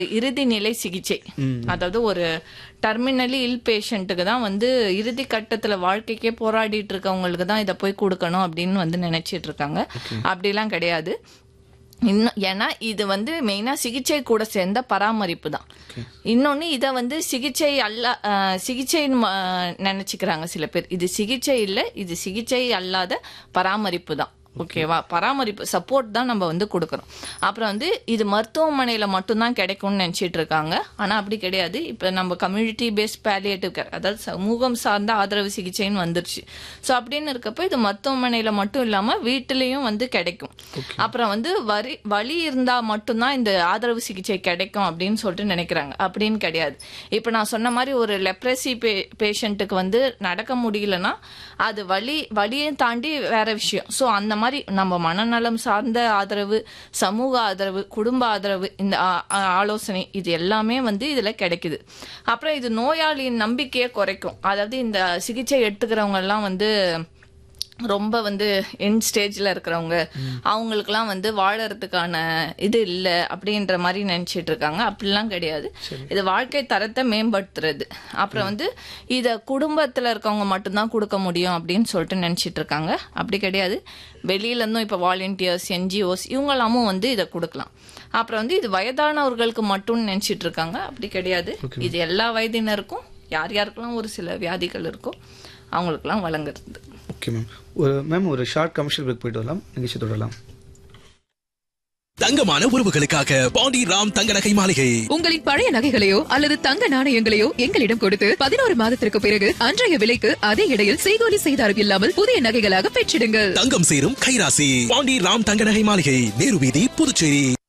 இறுதி நிலை சிகிச்சை அதாவது ஒரு டெர்மினலி இல் பேஷண்ட்டுக்கு தான் வந்து இறுதி கட்டத்துல வாழ்க்கைக்கே போராடிட்டு இருக்கவங்களுக்கு தான் இதை போய் கொடுக்கணும் அப்படின்னு வந்து நினைச்சிட்டு இருக்காங்க அப்படிலாம் கிடையாது இன்னும் ஏன்னா இது வந்து மெயினா சிகிச்சை கூட சேர்ந்த பராமரிப்பு தான் இன்னொன்னு இதை வந்து சிகிச்சை அல்ல அஹ், சிகிச்சைன்னு ம- நினைச்சுக்கிறாங்க சில பேர் இது சிகிச்சை இல்லை இது சிகிச்சை அல்லாத பராமரிப்பு தான் ஓகேவா பராமரிப்பு சப்போர்ட் தான் நம்ம வந்து கொடுக்குறோம் அப்புறம் வந்து இது மருத்துவமனையில மட்டும்தான் கிடைக்கும்னு நினைச்சிட்டு இருக்காங்க ஆனா அப்படி கிடையாது இப்ப நம்ம கம்யூனிட்டி பேஸ்ட் பேலியேட்டிவ் கேர் அதாவது சமூகம் சார்ந்த ஆதரவு சிகிச்சைன்னு வந்துருச்சு ஸோ அப்படின்னு இருக்கப்ப இது மருத்துவமனையில மட்டும் இல்லாம வீட்டிலையும் வந்து கிடைக்கும் அப்புறம் வந்து வரி வலி இருந்தா மட்டும்தான் இந்த ஆதரவு சிகிச்சை கிடைக்கும் அப்படின்னு சொல்லிட்டு நினைக்கிறாங்க அப்படின்னு கிடையாது இப்ப நான் சொன்ன மாதிரி ஒரு லெப்ரசி பே பேஷண்ட்டுக்கு வந்து நடக்க முடியலன்னா அது வலி வலியை தாண்டி வேற விஷயம் ஸோ அந்த மாதிரி நம்ம மனநலம் சார்ந்த ஆதரவு சமூக ஆதரவு குடும்ப ஆதரவு இந்த ஆ- ஆ- ஆலோசனை இது எல்லாமே வந்து இதுல கிடைக்குது அப்புறம் இது நோயாளியின் நம்பிக்கையை குறைக்கும் அதாவது இந்த சிகிச்சை எடுத்துக்கிறவங்க எல்லாம் வந்து ரொம்ப வந்து என் ஸ்டேஜ்ல இருக்கிறவங்க அவங்களுக்குலாம் வந்து வாழறதுக்கான இது இல்லை அப்படின்ற மாதிரி நினைச்சிட்டு இருக்காங்க அப்படிலாம் கிடையாது இது வாழ்க்கை தரத்தை மேம்படுத்துறது அப்புறம் வந்து இத குடும்பத்துல இருக்கவங்க மட்டும்தான் கொடுக்க முடியும் அப்படின்னு சொல்லிட்டு நினைச்சிட்டு இருக்காங்க அப்படி கிடையாது வெளியில இருந்தும் இப்ப வாலண்டியர்ஸ் என்ஜிஓஸ் இவங்கெல்லாமும் வந்து இதை கொடுக்கலாம் அப்புறம் வந்து இது வயதானவர்களுக்கு மட்டும் நினைச்சிட்டு இருக்காங்க அப்படி கிடையாது இது எல்லா வயதினருக்கும் யார் யாருக்கெல்லாம் ஒரு சில வியாதிகள் இருக்கோ அவங்களுக்கெல்லாம் வழங்குறது ஓகே மேம் ஒரு மேம் ஒரு ஷார்ட் கமர்ஷியல் பிரேக் போயிட்டு வரலாம் நிகழ்ச்சி தொடரலாம் தங்கமான உறவுகளுக்காக பாண்டி ராம் தங்க நகை மாளிகை உங்களின் பழைய நகைகளையோ அல்லது தங்க நாணயங்களையோ எங்களிடம் கொடுத்து பதினோரு மாதத்திற்கு பிறகு அன்றைய விலைக்கு அதே இடையில் செய்கூலி செய்தாரம் இல்லாமல் புதிய நகைகளாக பெற்றிடுங்கள் தங்கம் சேரும் கைராசி பாண்டி ராம் தங்க நகை மாளிகை நேரு வீதி புதுச்சேரி